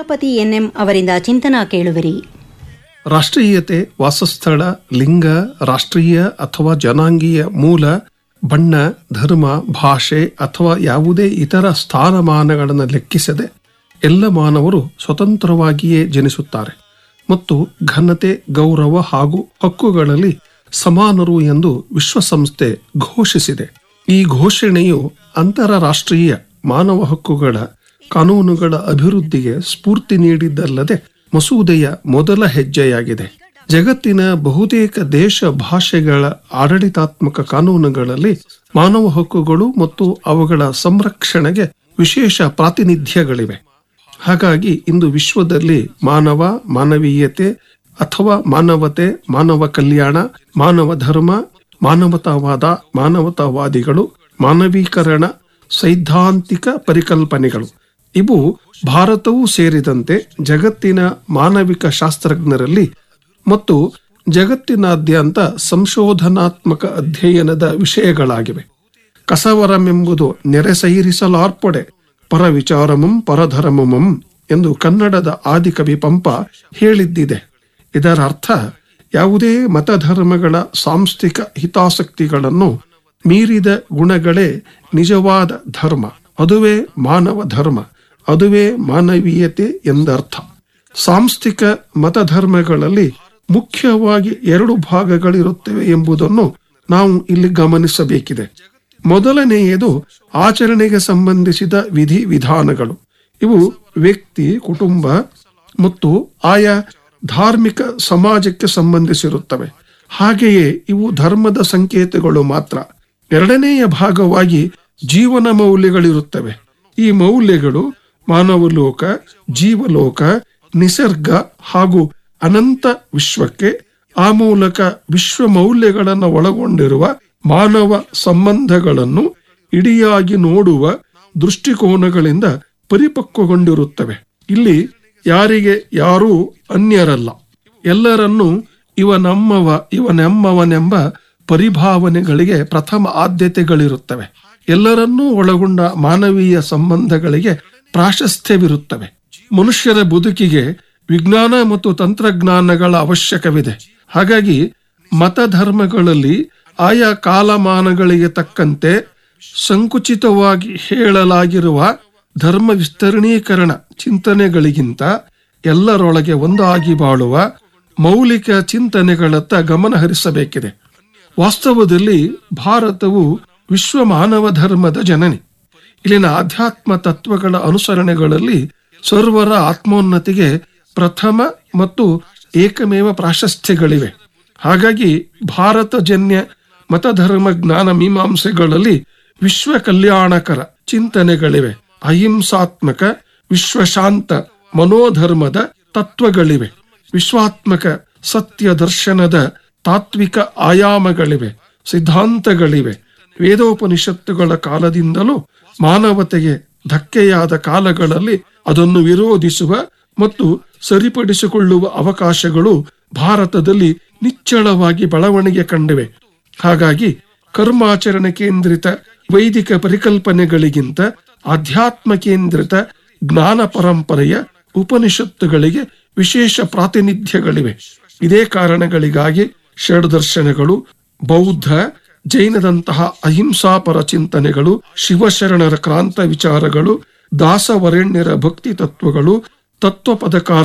Umapathi N M ಅವರಿಂದ ಚಿಂತನಾ ಕೇಳುವಿರಿ ರಾಷ್ಟ್ರೀಯತೆ ವಾಸಸ್ಥಳ ಲಿಂಗ ರಾಷ್ಟ್ರೀಯ ಅಥವಾ ಜನಾಂಗೀಯ ಮೂಲ ಬಣ್ಣ ಧರ್ಮ ಭಾಷೆ ಅಥವಾ ಯಾವುದೇ ಇತರ ಸ್ಥಾನಮಾನಗಳನ್ನು ಲೆಕ್ಕಿಸದೆ ಎಲ್ಲ ಮಾನವರು ಸ್ವತಂತ್ರವಾಗಿಯೇ ಜನಿಸುತ್ತಾರೆ ಮತ್ತು ಘನತೆ ಗೌರವ ಹಾಗೂ ಹಕ್ಕುಗಳಲ್ಲಿ ಸಮಾನರು ಎಂದು ವಿಶ್ವಸಂಸ್ಥೆ ಘೋಷಿಸಿದೆ ಈ ಘೋಷಣೆಯು ಅಂತಾರಾಷ್ಟ್ರೀಯ ಮಾನವ ಹಕ್ಕುಗಳ ಕಾನೂನುಗಳ ಅಭಿವೃದ್ಧಿಗೆ ಸ್ಫೂರ್ತಿ ನೀಡಿದ್ದಲ್ಲದೆ ಮಸೂದೆಯ ಮೊದಲ ಹೆಜ್ಜೆಯಾಗಿದೆ ಜಗತ್ತಿನ ಬಹುತೇಕ ದೇಶ ಭಾಷೆಗಳ ಆಡಳಿತಾತ್ಮಕ ಕಾನೂನುಗಳಲ್ಲಿ ಮಾನವ ಹಕ್ಕುಗಳು ಮತ್ತು ಅವುಗಳ ಸಂರಕ್ಷಣೆಗೆ ವಿಶೇಷ ಪ್ರಾತಿನಿಧ್ಯಗಳಿವೆ ಹಾಗಾಗಿ ಇಂದು ವಿಶ್ವದಲ್ಲಿ ಮಾನವ ಮಾನವೀಯತೆ ಅಥವಾ ಮಾನವತೆ ಮಾನವ ಕಲ್ಯಾಣ ಮಾನವ ಧರ್ಮ ಮಾನವತಾವಾದ ಮಾನವತಾವಾದಿಗಳು ಮಾನವೀಕರಣ ಸೈದ್ಧಾಂತಿಕ ಪರಿಕಲ್ಪನೆಗಳು ಇವು ಭಾರತವೂ ಸೇರಿದಂತೆ ಜಗತ್ತಿನ ಮಾನವಿಕ ಶಾಸ್ತ್ರಜ್ಞರಲ್ಲಿ ಮತ್ತು ಜಗತ್ತಿನಾದ್ಯಂತ ಸಂಶೋಧನಾತ್ಮಕ ಅಧ್ಯಯನದ ವಿಷಯಗಳಾಗಿವೆ ಕಸವರಮೆಂಬುದು ನೆರೆಸೈರಿಸಲಾರ್ಪಡೆ ಪರವಿಚಾರಮಂ ಪರಧರ್ಮಮಂ ಎಂದು ಕನ್ನಡದ ಆದಿಕವಿ ಪಂಪ ಹೇಳಿದ್ದಿದೆ ಇದರ ಅರ್ಥ ಯಾವುದೇ ಮತಧರ್ಮಗಳ ಸಾಂಸ್ಥಿಕ ಹಿತಾಸಕ್ತಿಗಳನ್ನು ಮೀರಿದ ಗುಣಗಳೇ ನಿಜವಾದ ಧರ್ಮ ಅದುವೇ ಮಾನವ ಧರ್ಮ ಅದುವೇ ಮಾನವೀಯತೆ ಎಂದರ್ಥ ಸಾಂಸ್ಥಿಕ ಮತಧರ್ಮಗಳಲ್ಲಿ ಮುಖ್ಯವಾಗಿ ಎರಡು ಭಾಗಗಳಿರುತ್ತವೆ ಎಂಬುದನ್ನು ನಾವು ಇಲ್ಲಿ ಗಮನಿಸಬೇಕಿದೆ ಮೊದಲನೆಯದು ಆಚರಣೆಗೆ ಸಂಬಂಧಿಸಿದ ವಿಧಿ ವಿಧಾನಗಳು ಇವು ವ್ಯಕ್ತಿ ಕುಟುಂಬ ಮತ್ತು ಆಯಾ ಧಾರ್ಮಿಕ ಸಮಾಜಕ್ಕೆ ಸಂಬಂಧಿಸಿರುತ್ತವೆ ಹಾಗೆಯೇ ಇವು ಧರ್ಮದ ಸಂಕೇತಗಳು ಮಾತ್ರ ಎರಡನೆಯ ಭಾಗವಾಗಿ ಜೀವನ ಮೌಲ್ಯಗಳಿರುತ್ತವೆ ಈ ಮೌಲ್ಯಗಳು ಮಾನವಲೋಕ ಜೀವಲೋಕ ನಿಸರ್ಗ ಹಾಗೂ ಅನಂತ ವಿಶ್ವಕ್ಕೆ ಆ ಮೂಲಕ ವಿಶ್ವ ಮೌಲ್ಯಗಳನ್ನು ಒಳಗೊಂಡಿರುವ ಮಾನವ ಸಂಬಂಧಗಳನ್ನು ಇಡಿಯಾಗಿ ನೋಡುವ ದೃಷ್ಟಿಕೋನಗಳಿಂದ ಪರಿಪಕ್ವಗೊಂಡಿರುತ್ತವೆ ಇಲ್ಲಿ ಯಾರಿಗೆ ಯಾರೂ ಅನ್ಯರಲ್ಲ ಎಲ್ಲರನ್ನೂ ಇವ ನಮ್ಮವ ಇವನೆಮ್ಮವನೆಂಬ ಪರಿಭಾವನೆಗಳಿಗೆ ಪ್ರಥಮ ಆದ್ಯತೆಗಳಿರುತ್ತವೆ ಎಲ್ಲರನ್ನೂ ಒಳಗೊಂಡ ಮಾನವೀಯ ಸಂಬಂಧಗಳಿಗೆ ಪ್ರಾಶಸ್ತ್ಯವಿರುತ್ತವೆ ಮನುಷ್ಯರ ಬದುಕಿಗೆ ವಿಜ್ಞಾನ ಮತ್ತು ತಂತ್ರಜ್ಞಾನಗಳ ಅವಶ್ಯಕವಿದೆ ಹಾಗಾಗಿ ಮತಧರ್ಮಗಳಲ್ಲಿ ಆಯಾ ಕಾಲಮಾನಗಳಿಗೆ ತಕ್ಕಂತೆ ಸಂಕುಚಿತವಾಗಿ ಹೇಳಲಾಗಿರುವ ಧರ್ಮ ವಿಸ್ತರಣೀಕರಣ ಚಿಂತನೆಗಳಿಗಿಂತ ಎಲ್ಲರೊಳಗೆ ಒಂದಾಗಿ ಬಾಳುವ ಮೌಲಿಕ ಚಿಂತನೆಗಳತ್ತ ಗಮನ ಹರಿಸಬೇಕಿದೆ ವಾಸ್ತವದಲ್ಲಿ ಭಾರತವು ವಿಶ್ವ ಮಾನವ ಧರ್ಮದ ಜನನಿ ಇಲ್ಲಿನ ಆಧ್ಯಾತ್ಮ ತತ್ವಗಳ ಅನುಸರಣೆಗಳಲ್ಲಿ ಸರ್ವರ ಆತ್ಮೋನ್ನತಿಗೆ ಪ್ರಥಮ ಮತ್ತು ಏಕಮೇವ ಪ್ರಾಶಸ್ತ್ಯಗಳಿವೆ ಹಾಗಾಗಿ ಭಾರತ ಜನ್ಯ ಮತಧರ್ಮ ಜ್ಞಾನ ಮೀಮಾಂಸೆಗಳಲ್ಲಿ ವಿಶ್ವ ಕಲ್ಯಾಣಕರ ಚಿಂತನೆಗಳಿವೆ ಅಹಿಂಸಾತ್ಮಕ ವಿಶ್ವಶಾಂತ ಮನೋಧರ್ಮದ ತತ್ವಗಳಿವೆ ವಿಶ್ವಾತ್ಮಕ ಸತ್ಯ ದರ್ಶನದ ತಾತ್ವಿಕ ಆಯಾಮಗಳಿವೆ ಸಿದ್ಧಾಂತಗಳಿವೆ ವೇದೋಪನಿಷತ್ತುಗಳ ಕಾಲದಿಂದಲೂ ಮಾನವತೆಗೆ ಧಕ್ಕೆಯಾದ ಕಾಲಗಳಲ್ಲಿ ಅದನ್ನು ವಿರೋಧಿಸುವ ಮತ್ತು ಸರಿಪಡಿಸಿಕೊಳ್ಳುವ ಅವಕಾಶಗಳು ಭಾರತದಲ್ಲಿ ನಿಚ್ಚಳವಾಗಿ ಬೆಳವಣಿಗೆ ಕಂಡಿವೆ ಹಾಗಾಗಿ ಕರ್ಮಾಚರಣೆ ಕೇಂದ್ರಿತ ವೈದಿಕ ಪರಿಕಲ್ಪನೆಗಳಿಗಿಂತ ಆಧ್ಯಾತ್ಮ ಕೇಂದ್ರಿತ ಜ್ಞಾನ ಪರಂಪರೆಯ ಉಪನಿಷತ್ತುಗಳಿಗೆ ವಿಶೇಷ ಪ್ರಾತಿನಿಧ್ಯಗಳಿವೆ ಇದೇ ಕಾರಣಗಳಿಗಾಗಿ ಷಡ್ದರ್ಶನಗಳು ಬೌದ್ಧ ಜೈನದಂತಹ ಅಹಿಂಸಾಪರ ಚಿಂತನೆಗಳು ಶಿವಶರಣರ ಕ್ರಾಂತ ವಿಚಾರಗಳು ದಾಸವರೆಣ್ಯರ ಭಕ್ತಿ ತತ್ವಗಳು ತತ್ವ ಪದಕಾರ